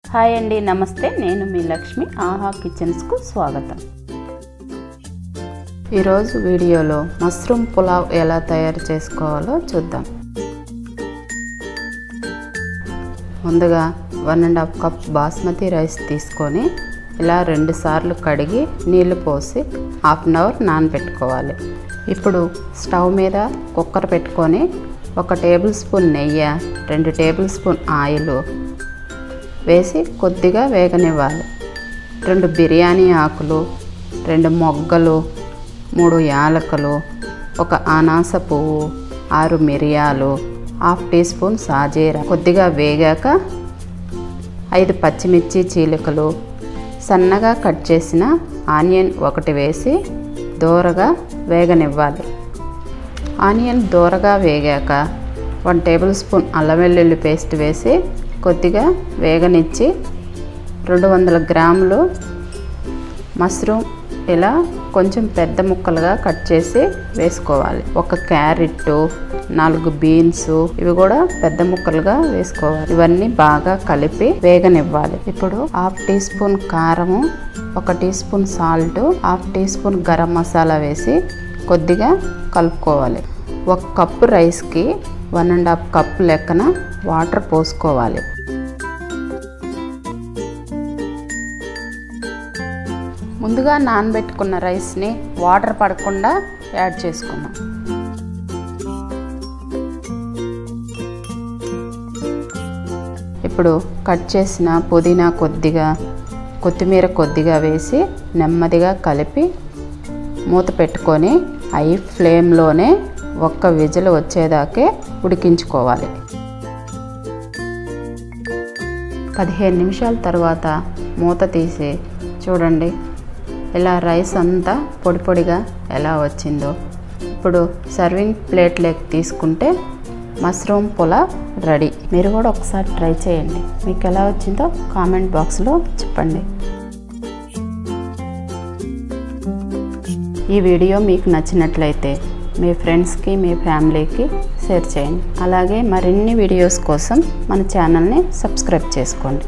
hi అండి నమస్తే నేను మీ లక్ష్మి ఆహా కిచెన్స్కు స్వాగతం ఈరోజు వీడియోలో మష్రూమ్ పులావ్ ఎలా తయారు చేసుకోవాలో చూద్దాం ముందుగా one and half cup basmati rice తీసుకొని ఇలా రెండు సార్లు కడిగి నీళ్లు పోసి హాఫ్ అన్ అవర్ నానబెట్టుకోవాలి ఇప్పుడు స్టవ్ మీద కుక్కర్ పెట్టుకొని ఒక టేబుల్ స్పూన్ నెయ్యి రెండు టేబుల్ స్పూన్ ఆయిల్ వేసి కొద్దిగా వేగనివ్వాలి రెండు బిర్యానీ ఆకులు రెండు మొగ్గలు మూడు యాలకులు ఒక అనాస పువ్వు ఆరు మిరియాలు హాఫ్ టీ స్పూన్ సాజీరా కొద్దిగా వేగాక ఐదు పచ్చిమిర్చి చీలికలు సన్నగా కట్ చేసిన ఆనియన్ ఒకటి వేసి దోరగా వేగనివ్వాలి ఆనియన్ దోరగా వేగాక వన్ టేబుల్ స్పూన్ అల్లం వెల్లుల్లి పేస్ట్ వేసి కొద్దిగా వేగనిచ్చి రెండు వందల గ్రాములు మష్రూమ్ ఇలా కొంచెం పెద్ద ముక్కలుగా కట్ చేసి వేసుకోవాలి ఒక క్యారెట్ నాలుగు బీన్స్ ఇవి కూడా పెద్ద ముక్కలుగా వేసుకోవాలి ఇవన్నీ బాగా కలిపి వేగనివ్వాలి ఇప్పుడు హాఫ్ టీ స్పూన్ కారము ఒక teaspoon salt half teaspoon garam masala వేసి కొద్దిగా కలుపుకోవాలి ఒక కప్పు రైస్కి వన్ అండ్ హాఫ్ కప్ లెక్కన వాటర్ పోసుకోవాలి ముందుగా నానబెట్టుకున్న రైస్ని వాటర్ పడకుండా యాడ్ చేసుకున్నాం ఇప్పుడు కట్ చేసిన పుదీనా కొద్దిగా కొత్తిమీర కొద్దిగా వేసి నెమ్మదిగా కలిపి మూత పెట్టుకొని హై ఫ్లేమ్లోనే ఒక్క విజిల్ వచ్చేదాకే ఉడికించుకోవాలి పదిహేను నిమిషాల తర్వాత మూత తీసి చూడండి ఇలా రైస్ అంతా పొడి పొడిగా ఎలా వచ్చిందో ఇప్పుడు సర్వింగ్ ప్లేట్లోకి తీసుకుంటే మష్రూమ్ పులావ్ రెడీ మీరు కూడా ఒకసారి ట్రై చేయండి మీకు ఎలా వచ్చిందో కామెంట్ బాక్స్లో చెప్పండి ఈ వీడియో మీకు నచ్చినట్లయితే మీ ఫ్రెండ్స్కి మీ ఫ్యామిలీకి షేర్ చేయండి అలాగే మరిన్ని వీడియోస్ కోసం మన ఛానల్ని సబ్స్క్రైబ్ చేసుకోండి